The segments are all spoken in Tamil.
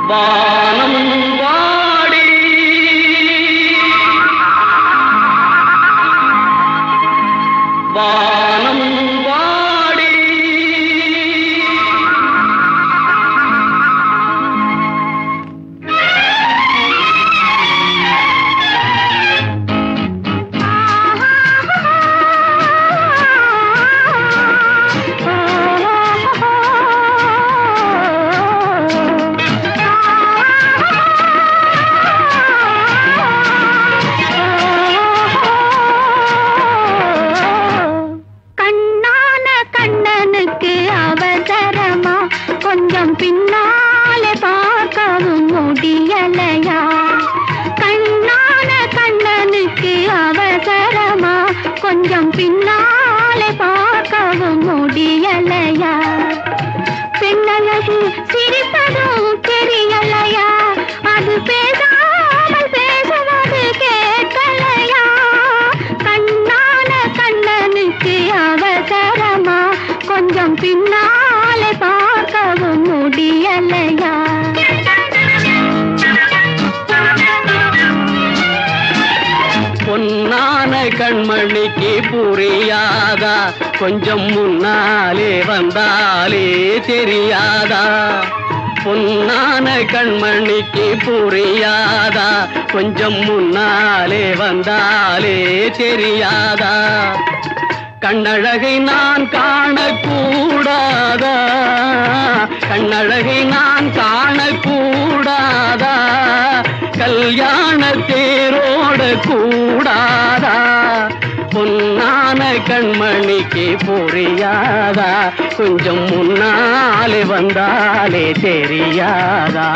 வானம் வாடி வானம் வாடி கண்ணான கண்ணனுக்கு அவசரமா கொஞ்சம் பின்னாலே பார்க்கவும் முடியலையா கண்ணான கண்ணனுக்கு அவசரமா கொஞ்சம் பின்னாலே பார்க்கவும் முடியலையா பெண்ணழகு சிரிப்பதும் தெரியலையா அது பேசாமல் பேசுவது கேட்கலையா கண்ணான கண்ணனுக்கு அவசரமா கொஞ்சம் பின்னாலே பார்க்கவும் முடியலையா பொன்னான கண்மணிக்கு புரியாதா கொஞ்சம் முன்னாலே வந்தாலே தெரியாதா பொன்னான கண்மணிக்கு புரியாதா கொஞ்சம் முன்னாலே வந்தாலே தெரியாதா கண்ணழகை நான் காணக்கூடாதா கண்ணழகை நான் காணக்கூடாதா கல்யாண தேரோட கூடாதா பொன்னான கண்மணிக்கு புரியாதா கொஞ்சம் முன்னாலே வந்தாலே தெரியாதா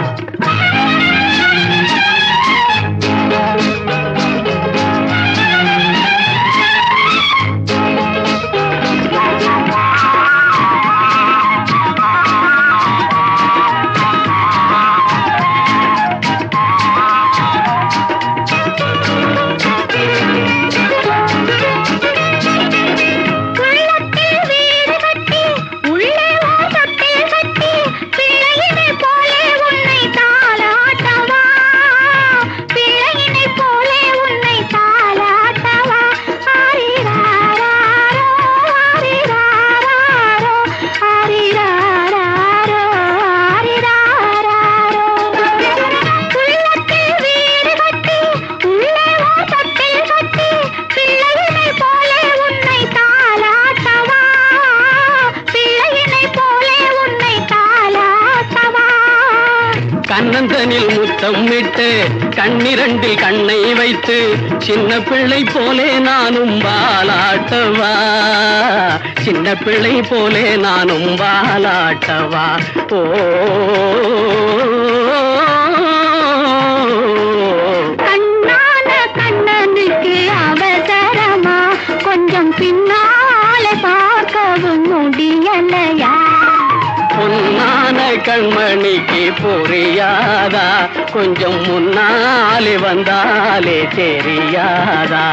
உள்ளத்தில் வீடு கட்டி உள்ளே ஓட்டத்தில் கட்டி பிள்ளையினை போலே உன்னை தாளாட்டவா பிள்ளையினை போலே உன்னை தாளாட்டவா ஆரிராரோ ஆரிராரோ ஆரிராரோ ஆரிராரோ உள்ளத்தில் வீடு கட்டி உள்ளே ஓட்டத்தில் கட்டி பிள்ளையினை போலே உன்னை தாளாட்டவா பிள்ளையினை போலே உன்னை தாளாட்டவா கண்ணந்தனில் முத்தம் விட்டு கண்ணிரண்டில் கண்ணை வைத்து சின்ன பிள்ளை போலே நானும் வாலாட்டவா சின்ன பிள்ளை போலே நானும் வாலாட்டவா ஓ கண்ணான கண்ணனுக்கு அவசரமா கொஞ்சம் பின்னாலே பார்க்கவும் முடியலையா பொன்னான கண்மணிக்கு புரியாதா கொஞ்சம் முன்னாலே வந்தாலே தெரியாதா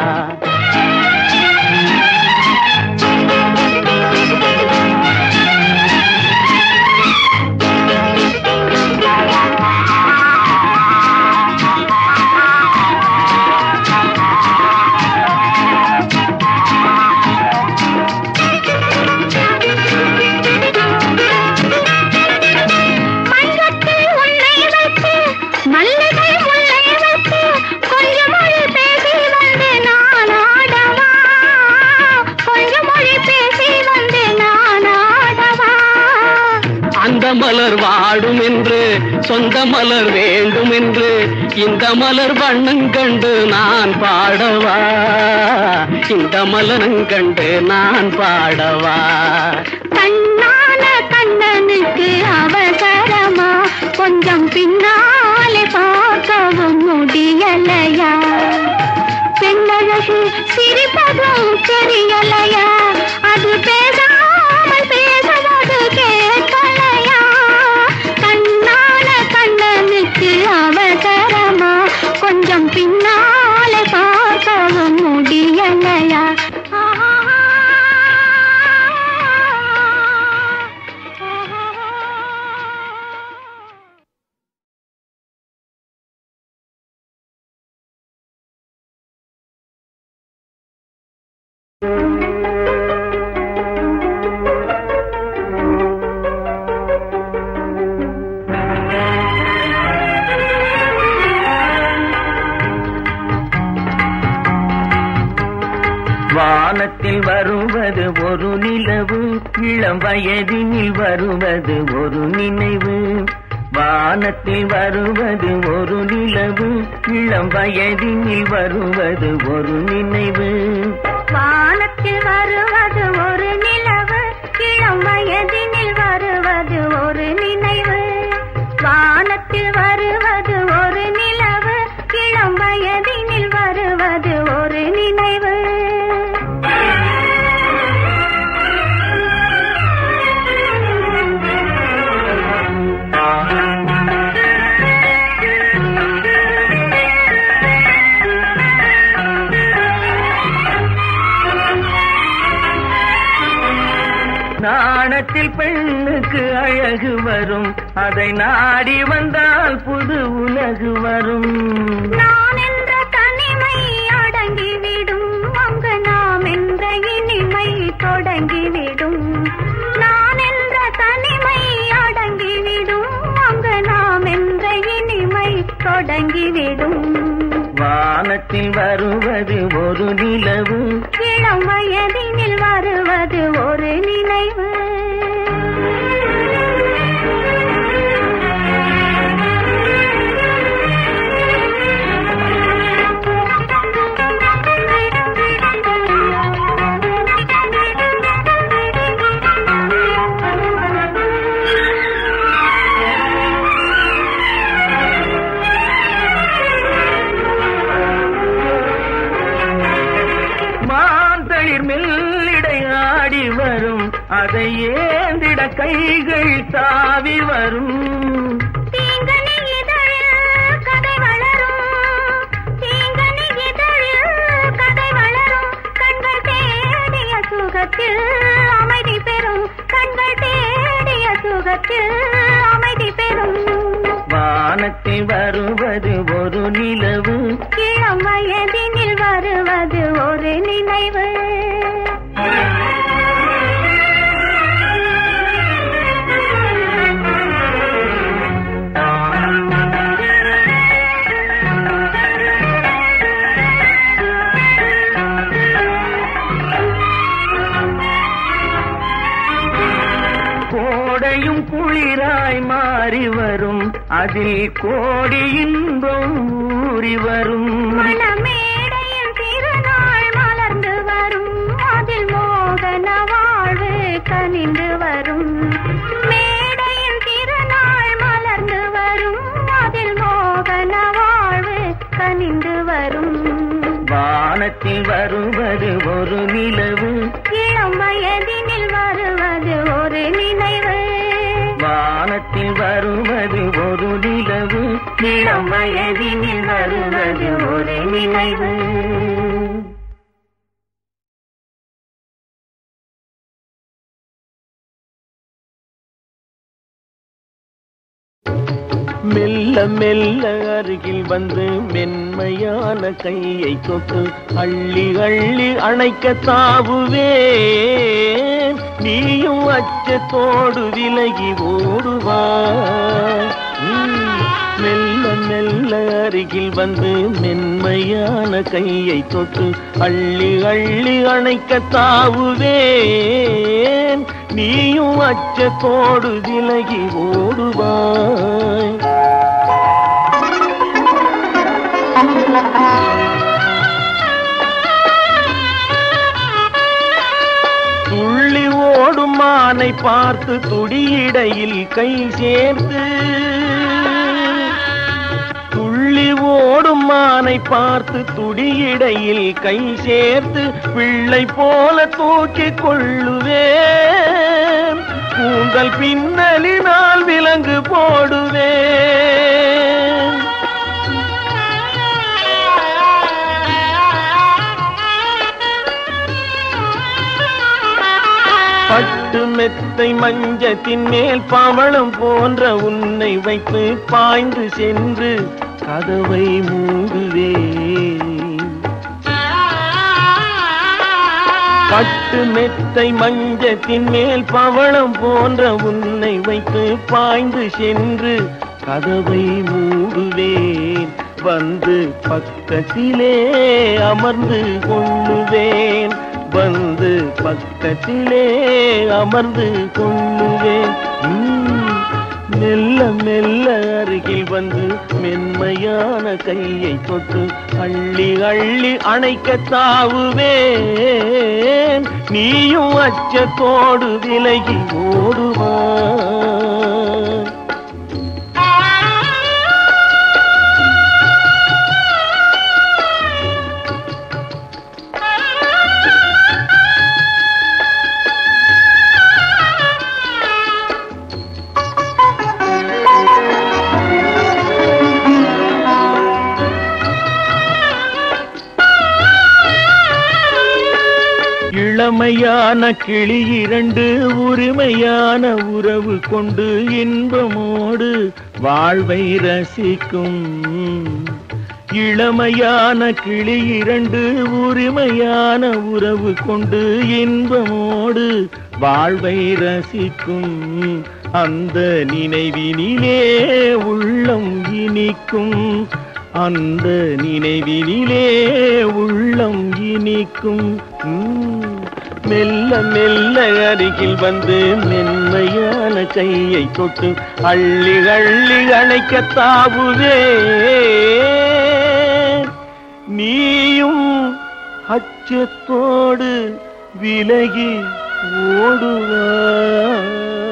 மஞ்சத்தில் உன்னை வைத்து மல்லிகை முல்லை வைத்து கொஞ்சம் மொழி பேசி வந்து நான் ஆடவா கொஞ்சம் மொழி பேசி வந்து நான் ஆடவா அந்த மலர் வாடும் என்று சொந்த மலர் வேண்டும் என்று இந்த மலர் வண்ணம் கண்டு நான் பாடவா இந்த மலரும் கண்டு நான் பாடவா கண்ணான கண்ணனுக்கு அவசரமா கொஞ்சம் பின்னாலே பார்க்கவும் முடியலையா பெண்ணழகு சிரிப்பதும் தெரியலையா அது பேசாமல் பேசுவது கேட்கலையா கண்ணான கண்ணனுக்கு அவசரமா கொஞ்சம் பின்னாலே பார்க்கவும் முடியலையா வருவது ஒரு நிலவு இளம் வயதினில் வருவது ஒரு நினைவு வானத்தில் வருவது ஒரு நிலவு இளம் வயதினில் வருவது ஒரு நினைவு வானத்தில் வருவது ஒரு நிலவு இளம் வயதினில் வருவது ஒரு நினைவு வானத்தில் வருவது ஒரு நிலவு இளம் வயதினில் வருவது ஒரு நினைவு நாணத்தில் பெண்ணுக்கு அழகு வரும் அதை நாடி வந்தால் புது உலகு வரும் நான் என்ற தனிமை அடங்கிவிடும் அங்கு நாம் என்ற இனிமை தொடங்கிவிடும் நான் என்ற தனிமை அடங்கிவிடும் அங்கு நாம் என்ற இனிமை தொடங்கிவிடும் வானத்தில் வருவது ஒரு நிலவு இளம் வயதினில் வருவது ஒரு நினைவு மாந்தளிர் மெல்லிடை ஆடி வரும் அதை ஏந்திட கைகள் தாவி வரும் தீங்கனி இதழில் கதை வளரும் தீங்கனி இதழில் கதை வளரும் கண்கள் தேடிய சுகத்தில் அமைதி பெறும் கண்கள் தேடிய சுகத்தில் அமைதி பெறும் வானத்தில் வருவது ஒரு நிலவு இளம் வயதினில் வருவது ஒரு நினைவு கோடையும் குளிராய் மாறி வரும் அதில் கோடி இன்பம் ஊறி வரும் மணமேடையில் திருநாள் மலர்ந்து வரும் அதில் மோகன வாழ்வு கனிந்து வரும் மேடையில் திருநாள் மலர்ந்து வரும் அதில் மோகன வாழ்வு கனிந்து வரும் வானத்தில் வருவது ஒரு நிலவு இளம் வயதினில் வருவது ஒரு நினைவு வானத்தில் வருவது ஒரு நிலவு இளம் வயதினில் வருவது ஒரு நினைவு மெல்ல மெல்ல அருகில் வந்து மென்மையான கையை தொட்டு அள்ளி அள்ளி அணைக்க தாவுவேன் நீயும் அச்சத்தோடு விலகி ஓடுவா மெல்ல மெல்ல அருகில் வந்து மென்மையான கையை தொட்டு அள்ளி அள்ளி அணைக்க தாவுவேன் நீயும் அச்சத்தோடு விலகி ஓடுவாய் துள்ளி ஓடும் மானை பார்த்து துடியிடையில் கை சேர்த்து துள்ளி ஓடும் மானை பார்த்து துடியிடையில் கை சேர்த்து பிள்ளை போல தூக்கிக் கொள்ளுவேன் கூந்தல் பின்னலினால் விலங்கு போடுவேன் பட்டு மெத்தை மஞ்சத்தின் மேல் பவளம் போன்ற உன்னை வைத்து பாய்ந்து சென்று கதவை மூடுவே பட்டு மெத்தை மஞ்சத்தின் மேல் பவளம் போன்ற உன்னை வைத்து பாய்ந்து சென்று கதவை மூடுவேன் வந்து பக்கத்திலே அமர்ந்து கொள்ளுவேன் வந்து பக்கத்திலே அமர்ந்து கொள்ளுவேன் உம், மெல்ல மெல்ல அருகில் வந்து மென்மையான கையை தொட்டு அள்ளி அள்ளி அணைக்க தாவுவேன் நீயும் அச்சத்தோடு விலகி ஓடுவான் இளமையான கிளி இரண்டு உரிமையான உறவு கொண்டு இன்பமோடு வாழ்வை ரசிக்கும் இளமையான கிளி இரண்டு உரிமையான உறவு கொண்டு இன்பமோடு வாழ்வை ரசிக்கும் அந்த நினைவினிலே உள்ளம் இனிக்கும் அந்த நினைவினிலே உள்ளம் இனிக்கும் உம், மெல்ல மெல்ல அருகில் வந்து மென்மையான கையை தொட்டு அள்ளி அள்ளி அணைக்க தாவுவே நீயும் அச்சத்தோடு விலகி ஓடுவாய்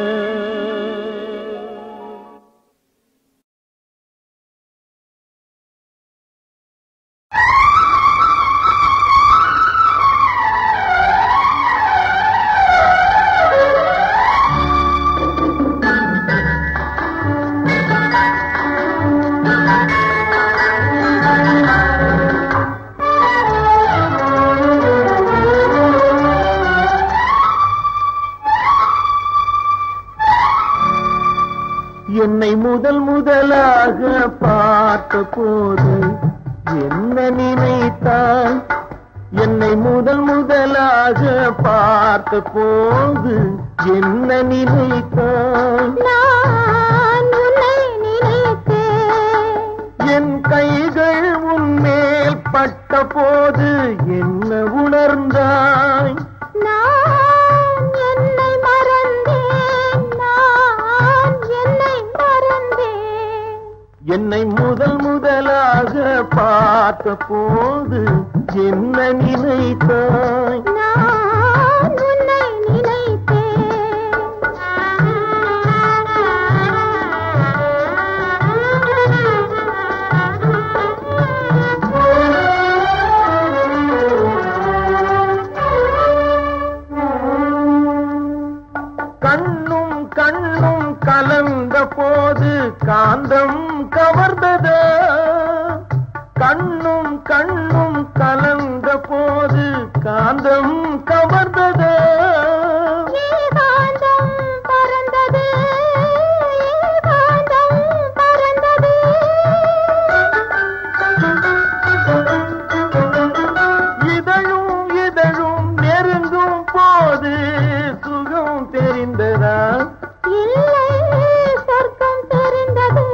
என்னை முதல் முதலாக பார்த்த போது என்ன நினைத்தாய் என்னை முதல் முதலாக பார்த்த போது என்ன நினைத்தாய் நான் உன்னை நினைத்தேன் என் கைகள் உன்மேல் பட்ட போது என்ன உணர்ந்தாய் நான் என்னை மறந்தேன் நான் என்னை மறந்தேன் என்னை முதல் முதலாக பார்த்த போது என்ன நினைத்தாய் நான் உன்னை கண்ணும் கண்ணும் கலந்த போது காந்தம் கவர்ந்ததா கண்ணும் கண்ணும் கலந்த போது காந்தம் கவர்ந்ததா ஏகாந்தம் பறந்தது ஏகாந்தம் பறந்தது இதழும் இதழும் நெருங்கும் போது சுகம் தெரிந்ததா இல்லை சொர்க்கம் தெரிந்தது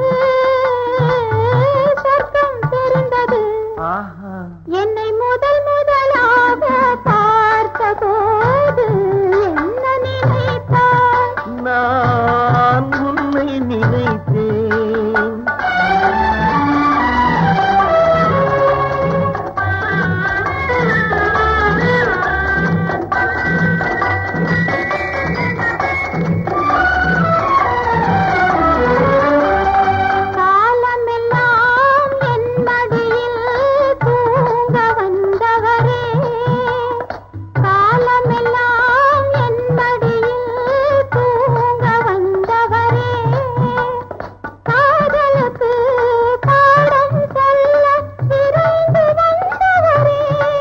சொர்க்கம் தெரிந்தது ஆஹா என்னை முதல் முதலாக பார்த்த போது என்ன நினைத்தாய் நான் உன்னை நினைத்தேன் காலமெல்லாம் என் மடியில் தூங்க வந்தவரே காலமெல்லாம் என் மடியில் தூங்க வந்தவரே காதலுக்கு பாடம் சொல்ல விரைந்து வந்தவரே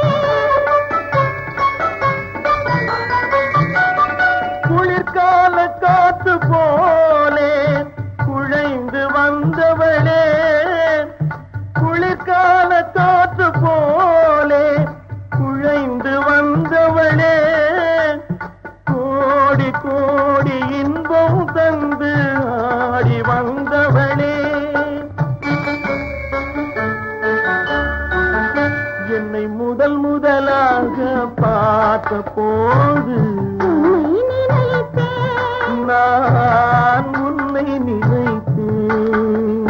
குளிர்கால காத்து போலே குழைந்து வந்தவளே குளிர்கால காத்து போலே குழைந்து வந்தவளே கோடி கோடி இன்பம் தந்து ஆடி வந்தவளே என்னை முதல் முதலாக பார்த்த போது உன்னை நினைத்தேன் நான் உன்னை நினைத்தேன்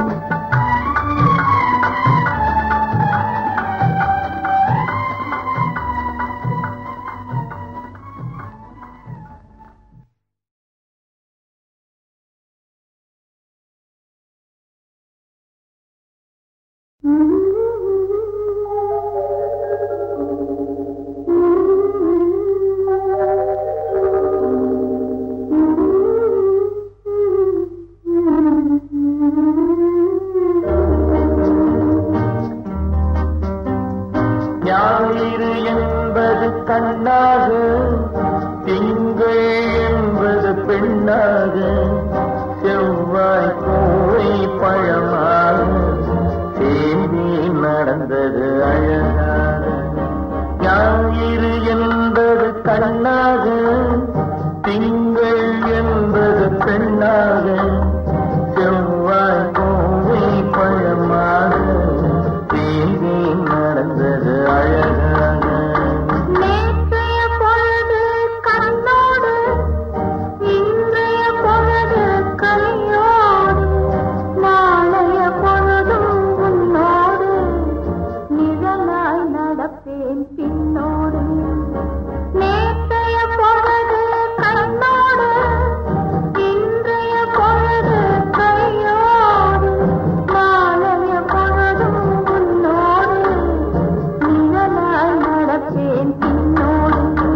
ஞாயிறு என்பது கண்ணாக திங்கள் என்பது பெண்ணாக செவ்வாய் கோவை பழமாக தேதி நடந்தது அழகாக ஞாயிறு என்பது கண்ணாக திங்கள் என்பது பெண்ணாக செவ்வாய் கோவை பழமாக தேதி நடந்தது அழகாக நேற்றைய பொழுது கண்ணோடு இன்றைய பொழுது கையோடு நாளைய பொழுதும் உன்னோடு நிழலாய் நடப்பேன் பின்னோடு நேற்றைய பொழுது கண்ணோடு இன்றைய பொழுது கையோடு நாளைய பொழுதும் உன்னோடு நிழலாய் நடப்பேன் பின்னோடு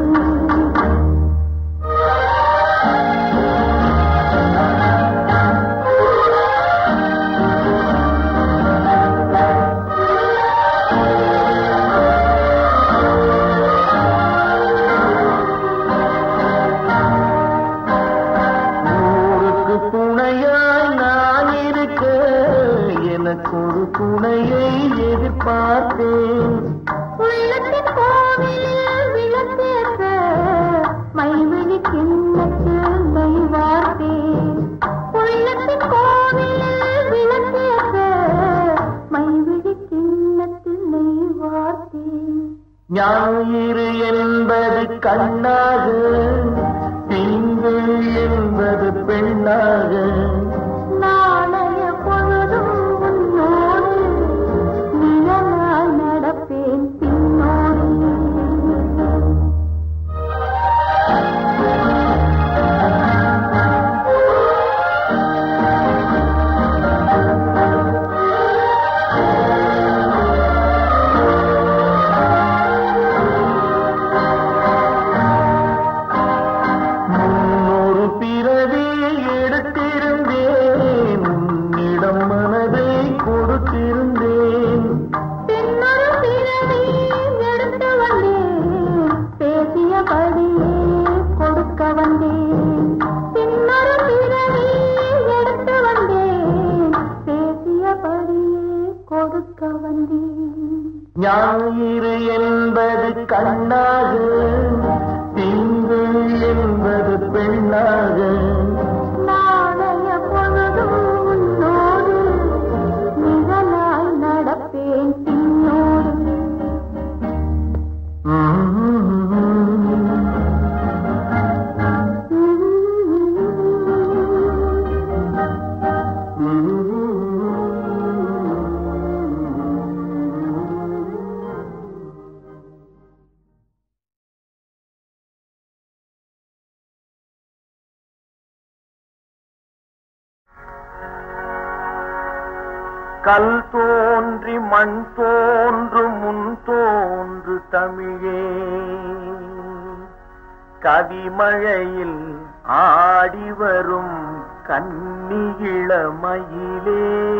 ஊருக்கு துணையாய் நான் இருக்க எனக்கு ஒரு துணையை எதிர்பார்த்தேன் உள்ளத்தின் கோவிலில் விளக்கேற்ற மைவிழி கிண்ணத்தில் நெய் வார்த்தேன் உள்ளத்தின் கோவிலில் விளக்கேற்ற மைவிழி கிண்ணத்தில் நெய் வார்த்தேன் ஞாயிறு என்பது கண்ணாக திங்கள் என்பது பெண்ணாக நாளைய பொழுதும் உன்னோடு நிழலாய் நடப்பேன் பின்னோடு முன்னொரு பிறவி எடுத்திருந்தேன் உன்னிடம் மனதை கொடுத்திருந்தேன் பின்னொரு பிறவி எடுத்து வந்தேன் பேசியபடியே கொடுக்க வந்தேன் பின்னொரு பிறவி எடுத்து வந்தேன் பேசியபடியே கொடுக்க வந்தேன் ஞாயிறு என்பது கண்ணாக திங்கள் என்பது பெண்ணாக நாளைய பொழுதும் உன்னோடு நிழலாய் நடப்பேன் பின்னோடு கல் தோன்றி மண் தோன்று முன் தோன்று தமிழே கவிமழையில் ஆடி வரும் கன்னியிளமயிலே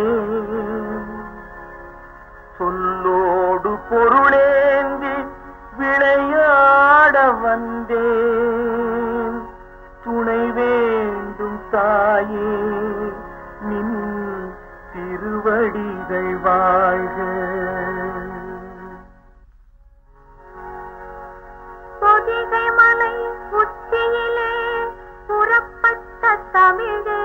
சொல்லோடு பொருளேந்தி விளையாட வந்தேன் துணை வேண்டும் தாயே நின் திருவடிகள் வாழ்க பொதிகை மலை உச்சியிலே புறப்பட்ட தமிழே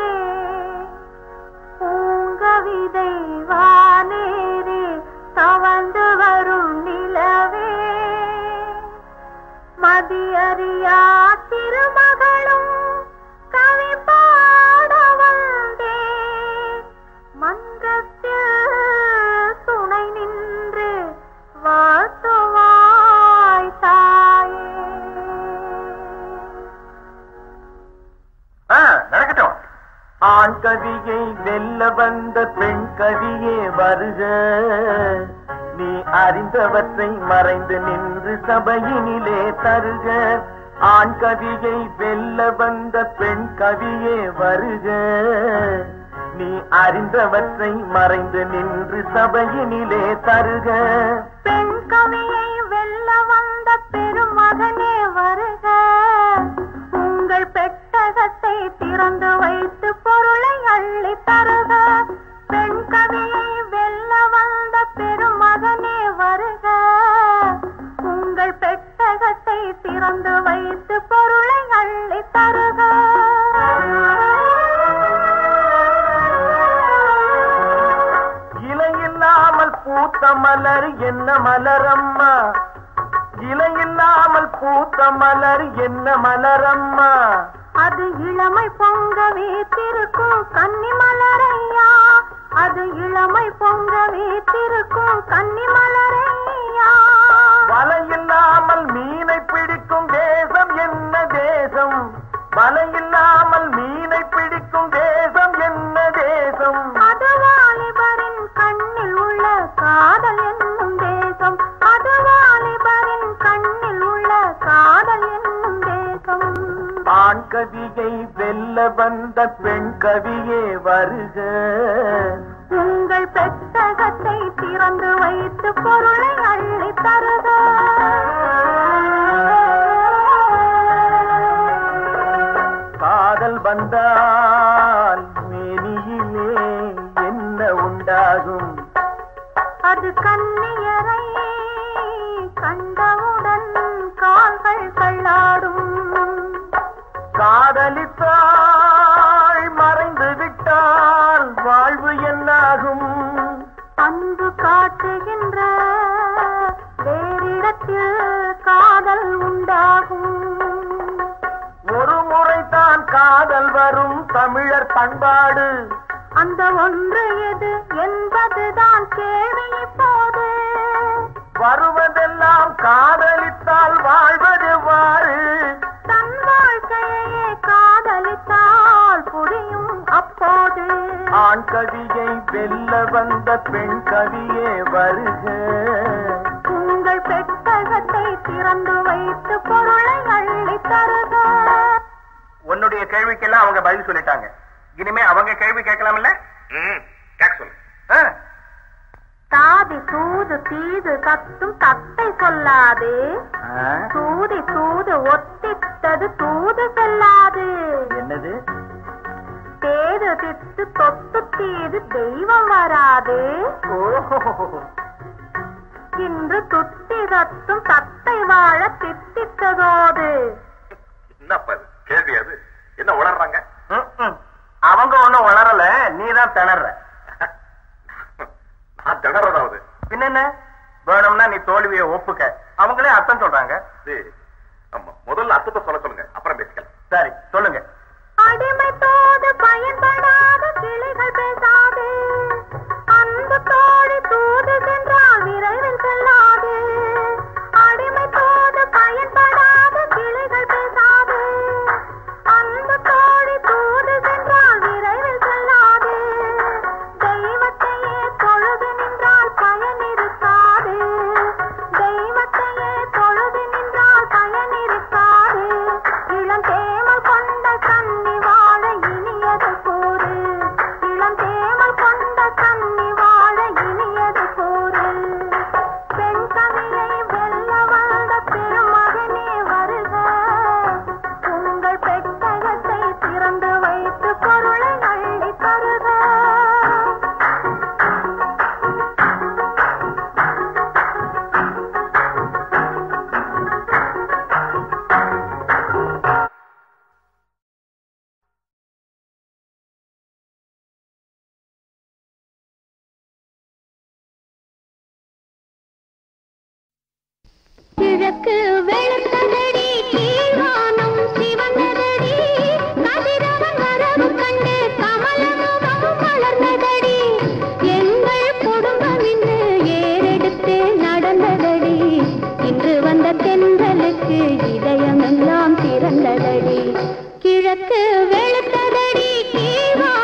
பூங்கவிதை வானேறி தவழ்ந்து வரும் நிலவே மதியற ஆண் கவியை வெல்ல வந்த பெண் கவியே வருக நீ அறிந்தவற்றை மறைந்து நின்று சபையினிலே தருக ஆண் கவியை வெல்ல வந்த பெண் கவியே வருக நீ அறிந்தவற்றை மறைந்து நின்று சபையினிலே தருக பெண் கவியை வெல்ல வந்த பெருமகனே வருக உங்கள் பெட்டகத்தை திறந்து வைத்து பொருளை அள்ளி தருக பெண் கவியை வெல்ல வந்த பெருமகனே வருக உங்கள் பெட்டகத்தை திறந்து வைத்து பொருளை அள்ளி தருக இலையில்லாமல் பூத்த மலர் என்ன மலரம்மா இலையில்லாமல் பூத்த மலர் என்ன மலரம்மா அது இளமை பொங்க வீத்திருக்கும் கன்னி மலரையா அது இளமை பொங்க வீத்திருக்கும் கன்னி மலரையா வலையில்லாமல் மீனை பிடிக்கும் தேசம் என்ன தேசம் வலையில்லாமல் மீனை பிடிக்கும் தேசம் என்ன தேசம் அது வாலிபரின் கண்ணில் உள்ள காதல் என்னும் தேசம் அது வாலிபரின் கண்ணில் உள்ள காதல் என்னும் தேசம் ஆண் கவியை வெல்ல வந்த பெண் கவியே வருக உங்கள் பெட்டகத்தை திறந்து வைத்து பொருளை அள்ளி தருக காதல் வந்தால் மேனியிலே என்ன உண்டாகும் அது கண்ணியரை கண்டவுடன் கால்கள் கள்ளாடும் காதலித்தாள் மறைந்து விட்டால் வாழ்வு என்னாகும் அன்பு காட்டுகின்ற வேறிடத்தில் காதல் உண்டாகும் ஒரு முறைதான் காதல் வரும் தமிழர் பண்பாடு அந்த ஒன்று எது என்பதுதான் கேள்வி இப்போது வருவதெல்லாம் காதலித்தால் வாழ்வது வாறு தன் வாழ்க்கையே காதலித்தால் புரியும் அப்போது ஆண் கவியை வெல்ல வந்த பெண் கவியே வருக உங்கள் பெட்டகத்தை திறந்து வைத்து பொருளை அள்ளி தருக உன்னுடைய கேள்விக்கெல்லாம் அவங்க பதில் சொல்லிட்டாங்க இனிமே அவங்க கேள்வி கேட்கலாம்ல கேட்க சொல்லு தாதி தூது தீது கத்தும் தத்தை சொல்லாது தூதி தூது ஒத்தித்தது தூது செல்லாது என்னது தேது தித்து தொத்து தீது தெய்வம் வராது ஓஹோ இன்று துத்தி தத்தும் தத்தை வாழ தித்தித்ததோடு என்னப்பா இது கேள்வி அது என்ன உளறாங்க அவங்க ஒண்ணும் வளரல நீதான் திணற நான் திணறதாவது பின்ன என்ன வேணும்னா நீ தோல்வியை ஒப்புக்க அவங்களே அர்த்தம் சொல்றாங்க இது ஆமா முதல்ல அர்த்தத்தை சொல்ல சொல்லுங்க அப்புறம் பேசிக்கலாம் சரி சொல்லுங்க அடிமை தோது பயன்படாத கிளிகள் பேசாது அன்பு தோழி தூது சென்றால் விரைவில் செல்லாது அடிமை தோது பயன்படாத கிளிகள் பேசாது அன்பு தோழி தூது சென்றால் விரைவில் செல்லாது தெய்வத்தையே தொழுது நின்றால் பயன் இருக்காது தெய்வத்தையே தொழுது நின்றால் பயன் இருக்காது இளம் தேமல் கொண்ட கன்னி வாழ இனியது கூறு இளம் தேமல் கொண்ட கன்னி வாழ இனியது கூறு பெண் கவியை வெல்ல வந்த பெருமகனே வருக உங்கள் பெட்டகத்தை திறந்து வைத்து பொருளை அள்ளி தருக கிழக்கு வெளுத்ததடி கீழ்வானம் சிவந்ததடி கதிரவன் வரவு கண்டு கமலமுகம் வளர்ந்ததடி எங்கள் குடும்பம் இன்று ஏறெடுத்து நடந்ததடி இன்று வந்த தென்றலுக்கு இதயமெல்லாம் திறந்ததடி கிழக்கு வெளுத்ததடி கீழ்வானம்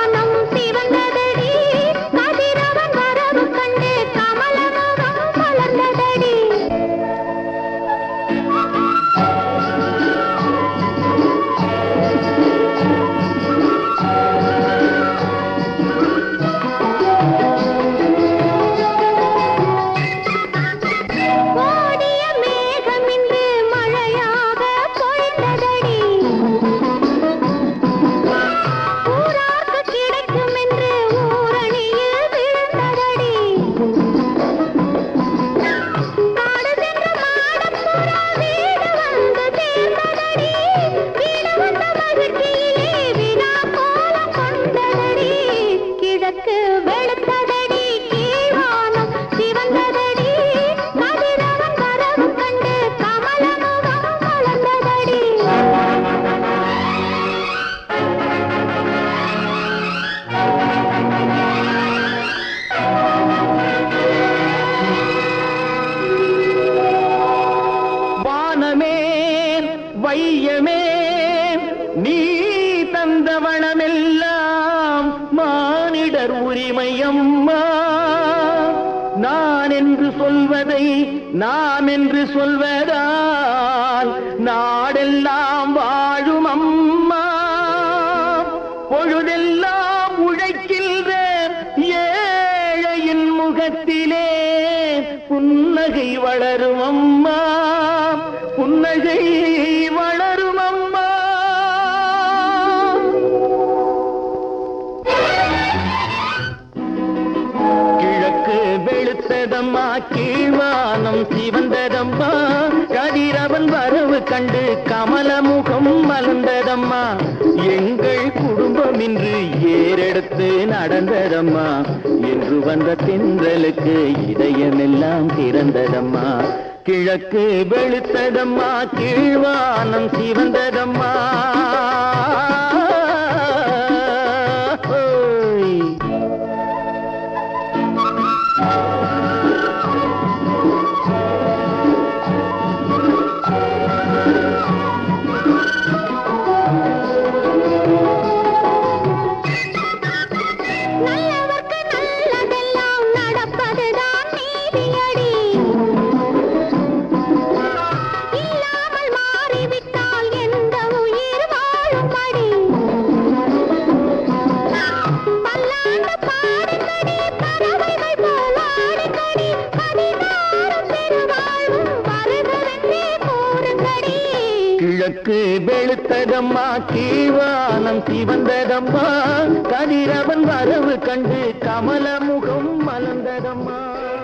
இந்த வளமெல்லாம் மானிடர் உரிமையம்மா நான் என்று சொல்வதை நாம் என்று சொல்வதால் நாடெல்லாம் வாழும் அம்மா பொழுதெல்லாம் உழைக்கின்ற ஏழையின் முகத்திலே புன்னகை வளரும் அம்மா புன்னகை வளரும் அம்மா கிழக்கு வெளுத்ததம்மா கீழ்வானம் சிவந்ததம்மா கதிரவன் வரவு கண்டு கமலமுகம் மலர்ந்ததம்மா எங்கள் குடும்பம் இன்று ஏறெடுத்து நடந்ததம்மா என்று வந்த தென்றலுக்கு இதயமெல்லாம் திறந்ததம்மா கிழக்கு வெளுத்ததம்மா கீழ்வானம் சிவந்ததம்மா ஓய். நல்லவர்க்கு நல்லதெல்லாம் நடப்பதுதான் நீதியடி இல்லாமல் மாறிவிட்டால் எந்த உயிர் வாழும்படி பல்லாண்டு பாடுங்கடி பறவைகள் போல் ஆடுங்கடி பதினாறும் பெருவாழ்வும் வருகிறதே கூறுங்கடி கிழக்கு வெளுத்ததம்மா கீழ்வானம் சிவந்ததம்மா கதிரவன் வரவு கண்டு கமலமுகம் மலர்ந்ததம்மா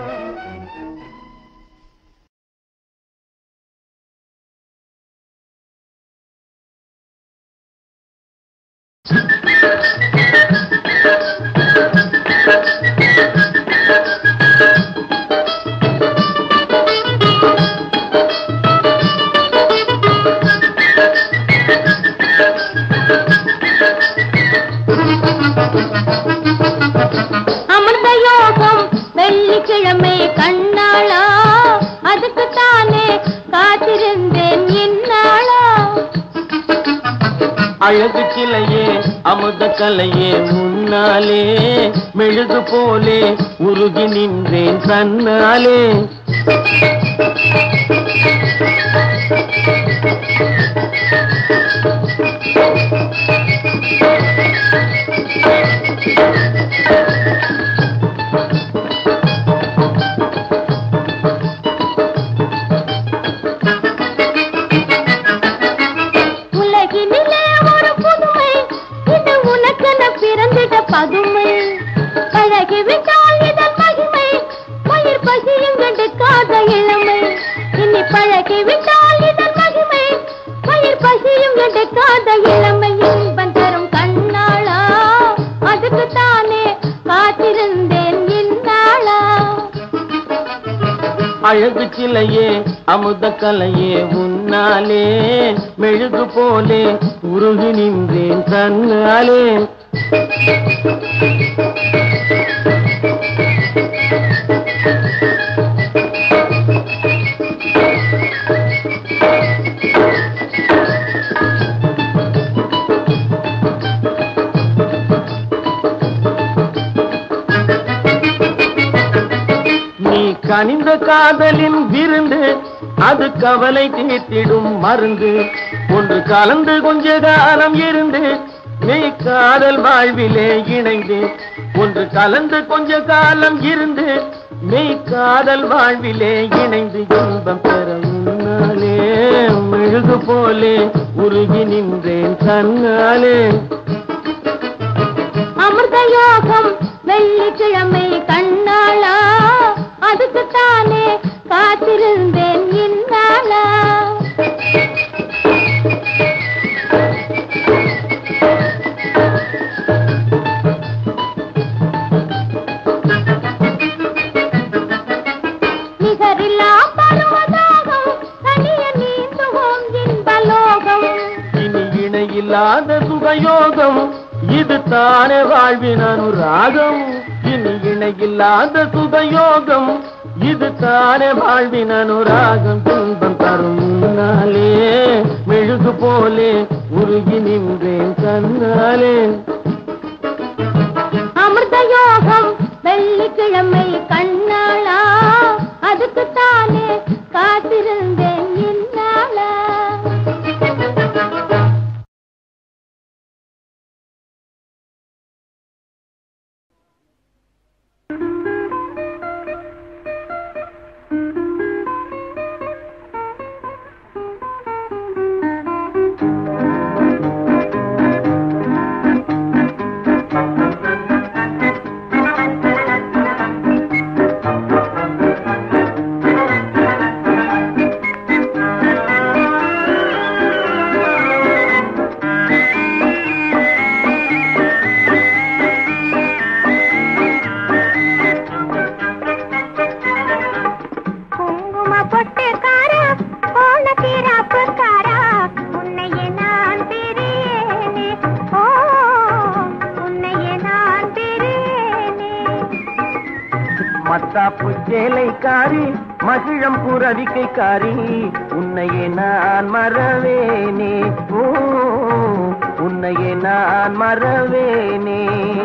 அமிர்த யோகம் வெள்ளிக்கிழமை கண்ணாளா அதுக்கு தானே காத்திருந்தேன் இந்நாளா அழகு சிலையே அமுத கலையே முன்னாலே மெழுகு போலே உருகி நின்றேன் தன்னாலே உலகினிலே ஒரு புதுமை இது உனக்கென பிறந்திட பதுமை பழகி விட்டால் இதன் மகிமை பயிர் பசியும் எடுக்காத இளமை இனி பழகி விட்டால் இதன் மகிமை பயிர் பசியும் எடுக்காத இளமை இன்பம் தரும் கண்ணாளா அதுக்கு தானே காத்திருந்தேன் இந்நாளா அழகு சிலையே அமுத கலையே உன்னாலே மெழுகு போலே உருகி நின்றேன் தன்னாலே நீ கனிந்த காதலின் விருந்து அது கவலை தீர்த்திடும் மருந்து ஒன்று கலந்து கொஞ்ச காலம் இருந்து நீ காதல் வாழ்விலே இணைந்து ஒன்று கலந்து கொஞ்ச காலம் இருந்து நீ காதல் வாழ்விலே இணைந்து இன்பம் பெற முன்னாலே மெழுகு போலே உருகி நின்றேன் தன்னாலே அமிர்த யோகம் வெள்ளிக்கிழமை கண்ணாளா அதுக்கு தானே காத்திருந்தேன் இந்நாளா நிகரில்லா பருவதாகம் தனிய நீந்துவோம் இன்பலோகம் இனி இணையில்லாத சுகயோகம் இது தானே வாழ்வின் அனுராகம் இனி இணையில்லாத சுகயோகம் இது தானே வாழ்வின் அனுராகம் துன்பம் தரும் முன்னாலே மெழுகு போலே உருகி நின்றேன் கண்ணாலே அமிர்த யோகம் வெள்ளிக்கிழமை கண்ணாளா அதுக்குத்தானே காத்திருந்தேன் இந்நாளா குங்கும பொட்டுக்காரா போன தீராப்புக்காரா உன்னையே நான் பிரியேனே ஓ உன்னையே நான் பிரியேனே மத்தாப்பு சேலைக்காரி மகிழம் புறவிக்கைக்காரி உன்னையே நான் மறவேனே ஓ உன்னையே நான் மறவேனே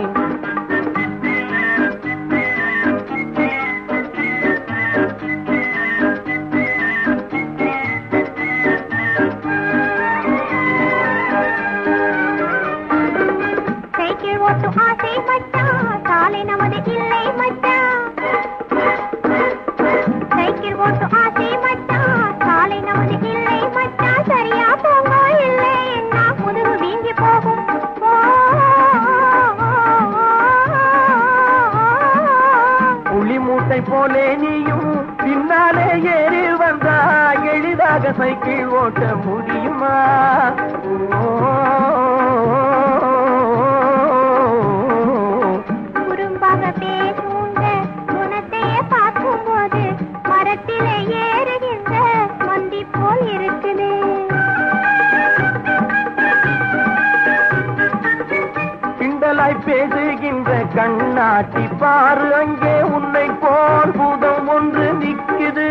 சைக்கிள் ஓட்டும் ஆசை மச்சான் சாலை நமது இல்லை மச்சான் சைக்கிள் ஓட்டும் ஆசை மச்சான் சாலை நமது இல்லை மச்சான் சரியா போங்க இல்லை என்ன முதுகு வீங்கி போகும் ஓ, புளி மூட்டை போலே நீயும் பின்னாலே ஏறி வந்தா எளிதாக சைக்கிள் ஓட்ட முடியுமா குறும்பாக பேசுங்க குணத்தையே பார்க்கும்போது மரத்திலே ஏறுகின்ற மந்தி போல் இருக்குது கிண்டலாய் பேசுகின்ற கண்ணாட்டி பாரு அங்கே உன்னை போல் பூதம் ஒன்று நிக்குது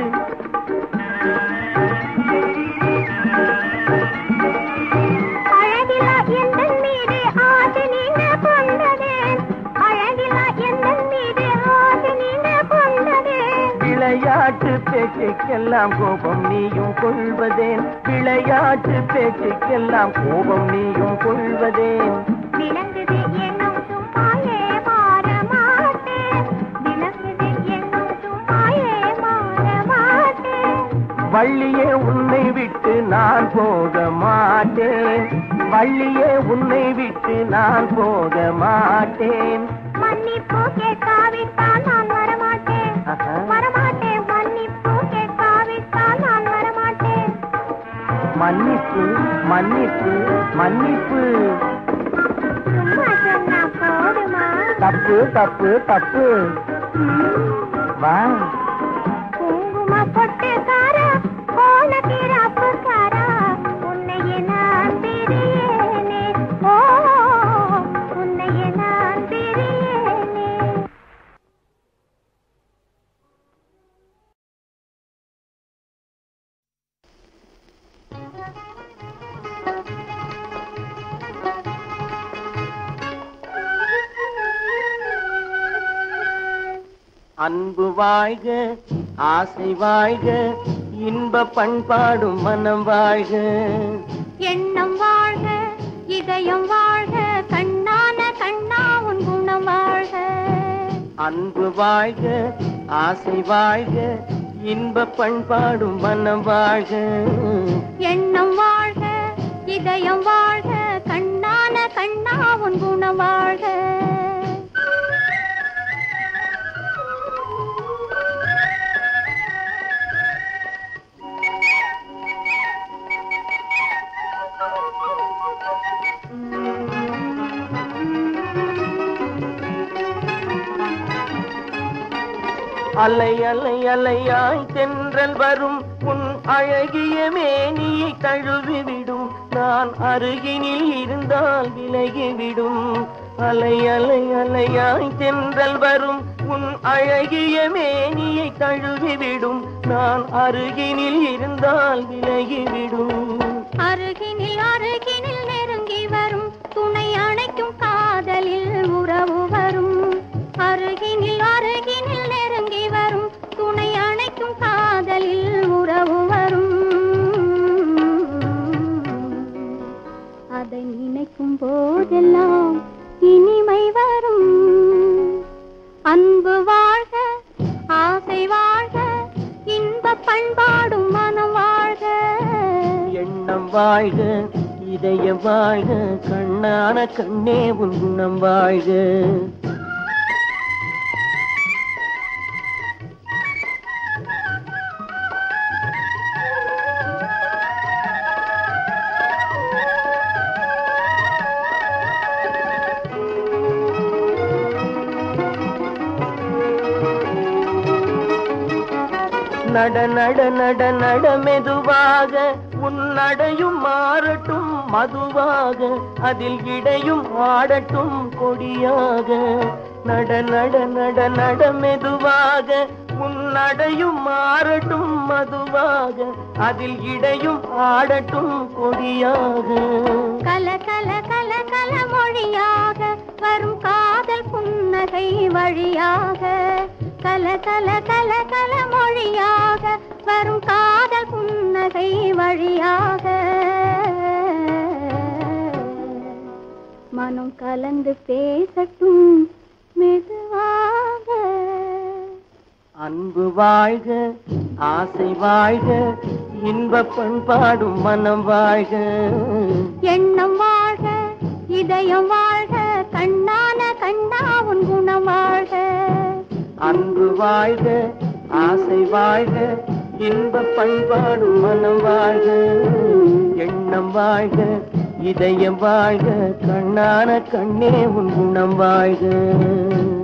அழகிலா எந்தன் மீது ஆசை நீங்க கொண்டது அழகிலா எந்தன் மீது ஆசை நீங்க கொண்டது விளையாட்டு பேச்சுக்கெல்லாம் கோபம் நீயும் கொள்வதேன் விளையாட்டு பேச்சுக்கெல்லாம் கோபம் நீயும் கொள்வதேன் விளங்குது என்னும் சும்மாயே மாற மாட்டேன் விளங்குது என்னும் சும்மாயே மாற மாட்டேன் வள்ளியே உன்னை விட்டு நான் போக மாட்டேன் வள்ளியே உன்னை விட்டு நான் போக மாட்டேன் மன்னிப்பு கேட்காவிட்டால் நான் வரமாட்டேன் ஆஹா. வரமாட்டேன் மன்னிப்பு கேட்காவிட்டால் நான் வரமாட்டேன் மன்னிப்பு மன்னிப்பு மன்னிப்பு சும்மா சொன்னா போதுமா தப்பு தப்பு தப்பு வா குங்கும பொட்டுக்காரா போன திராப்புக்காரா உன்னையே நான் பிரியேனே ஓ உன்னையே நான் பிரியேனே அன்பு வாழ்க ஆசை வாழ்க இன்ப பண்பாடும் மனம் வாழ்க எண்ணம் வாழ்க இதயம் வாழ்க கண்ணான கண்ணா உன் குணம் வாழ்க அன்பு வாழ்க ஆசை வாழ்க இன்ப பண்பாடும் மனம் வாழ்க எண்ணம் வாழ்க இதயம் வாழ்க கண்ணான கண்ணா உன் குணம் வாழ்க அலை அலை அலையாய் தென்றல் வரும் உன் அழகிய மேனியை தழுவி விடும் நான் அருகினில் இருந்தால் விலகிவிடும் அலை அலை அலையாய் தென்றல் வரும் உன் அழகிய மேனியை தழுவிவிடும் நான் அருகினில் இருந்தால் விலகிவிடும் அருகினில் அருகினில் நெருங்கி வரும் துணை அணைக்கும் காதலில் உறவு வரும் அருகினில் அருகினில் நெருங்கி வரும் துணை அணைக்கும் காதலில் உறவு வரும் அதை நினைக்கும் போதெல்லாம் இனிமை வரும் அன்பு வாழ்க ஆசை வாழ்க இன்ப பண்பாடும் மனம் வாழ்க எண்ணம் வாழ்க இதயம் வாழ்க கண்ணான கண்ணே உன் குணம் வாழ்க நட நட நட நட மெதுவாக உன் நடையும் மாறட்டும் மதுவாக அதில் இடையும் ஆடட்டும் கொடியாக நட நட நட நட மெதுவாக உன் நடையும் மாறட்டும் மதுவாக அதில் இடையும் ஆடட்டும் கொடியாக கல கல கல கல மொழியாக வரும் காதல் புன்னகை வழியாக கல கல கல கல மொழியாக வரும் காதல் புன்னகை வழியாக மனம் கலந்து பேசட்டும் மெதுவாக அன்பு வாழ்க ஆசை வாழ்க இன்ப பண்பாடும் மனம் வாழ்க எண்ணம் வாழ்க இதயம் வாழ்க கண்ணான கண்ணா உன் குணம் வாழ்க அன்பு வாழ்க ஆசை வாழ்க இன்ப பண்பாடும் மனம் வாழ்க எண்ணம் வாழ்க இதயம் வாழ்க கண்ணான கண்ணே உன் குணம் வாழ்க